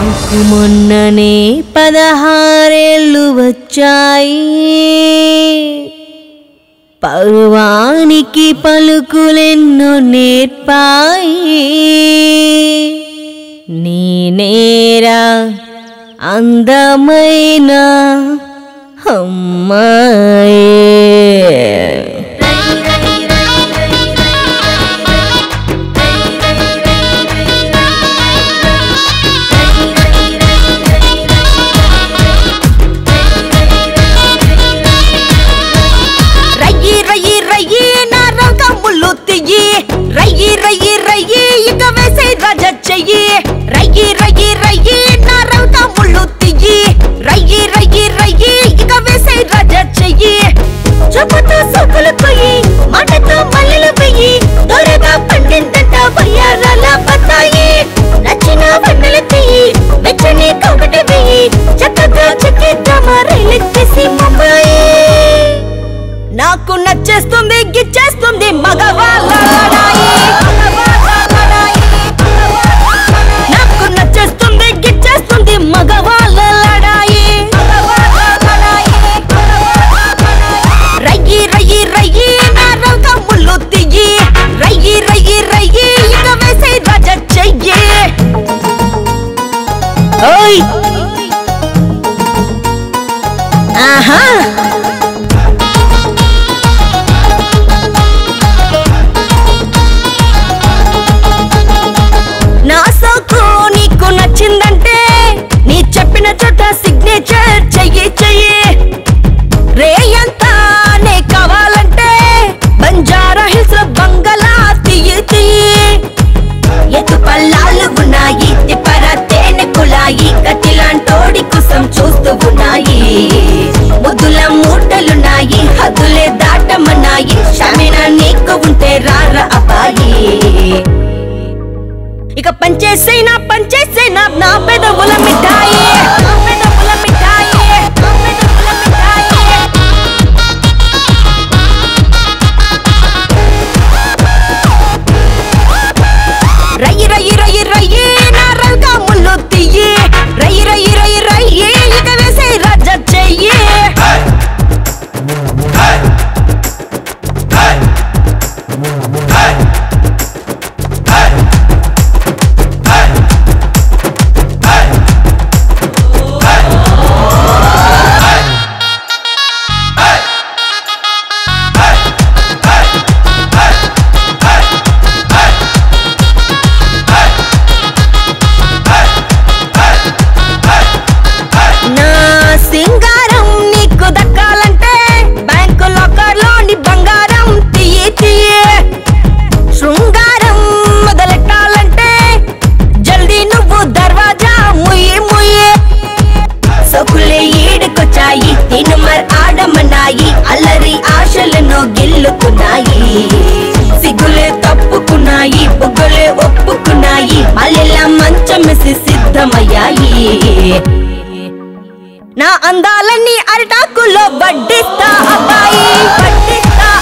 నాకు మొన్ననే పదహారేళ్ళు వచ్చాయి పరువానికి పలుకులెన్నో నేర్పాయి నేనేరా అందమైన అమ్మాయి రయ్యి రయ్యి రయ్యి నా రంగములు తియ్యి రయ్యి రయ్యి రయ్యి ఇక వేసే రజ చెయ్యి రయ్యి రయ్యి రయ్యి నా రంగములు తియ్యి రయ్యి రయ్యి రయ్యి ఇక వేసే రజ చెయ్యి చెప్పుతో సొక్కులు కొయ్యి మాటతో మల్లెలు వెయ్యి దొరగా పండిందంట వయ్యారాల బత్తాయి నచ్చిన వన్నెలు తీయి మెచ్చని కౌకటి వెయ్యి చక్కగా చెక్కిద్దామా రైలెత్తేసి ముంబాయి నాకు నచ్చేస్తుంది గిచ్చేస్తుంది మగవాళ్ళ లడాయి. నాకు నచ్చేస్తుంది గిచ్చేస్తుంది మగవాళ్ళ లడాయి రయ్యి రయ్యి రయ్యి నా రంగములు తియ్యి రయ్యి రయ్యి రయ్యి ఇక వేసే రజ చెయ్యి ఓయ్ ఆహా నా సోకు నీకు నచ్చిందంటే నీ చెప్పిన చోట సిగ్నేచర్ చెయ్యి చెయ్యి రేయంతా నే కావాలంటే బంజారా హిల్స్ లో బంగళా తీయి తీయి ఎత్తు పల్లాలు ఉన్నాయి తిప్పర తేనె కులాయి కత్తిలాంటోడి కోసం చూస్తూ ఉన్నాయి ముద్దుల మూటలున్నాయి హద్దులే దాటమన్నాయి షమిన నీకు ఉంటే రార అబ్బాయి ఇక పంచేసైనా పంచేసైనా నా పెదవుల మిఠాయి నా పెదవుల మిఠాయి నా పెదవుల మిఠాయి రయ్యి రయ్యి రయ్యి రయ్యి నా రంగా ముళ్ళు తియ్యి రయ్యి రయ్యి రయ్యి రయ్యి ఇక వేసే రజ చెయ్యి నా సింగారం నీకు దక్కాలంటే బ్యాంకు లాకర్ లోని బంగారం తీయి తీయి శృంగారం మొదలెట్టాలంటే జల్దీ నువ్వు దర్వాజా ముయ్యి ముయ్యి సొకులే ఈడుకొచ్చాయి తిను మర్ ఆడమన్నాయి అల్లరి ఆశలను గిల్లుకున్నాయి సిగ్గులే తప్పుకున్నాయి బుగ్గులే ఒప్పుకున్నాయి మల్లెల మంచమెసి సిద్ధమయ్యాయి నా అందాలన్నీ అరిటాకులో వడ్డిస్తా అబ్బాయి వడ్డిస్తా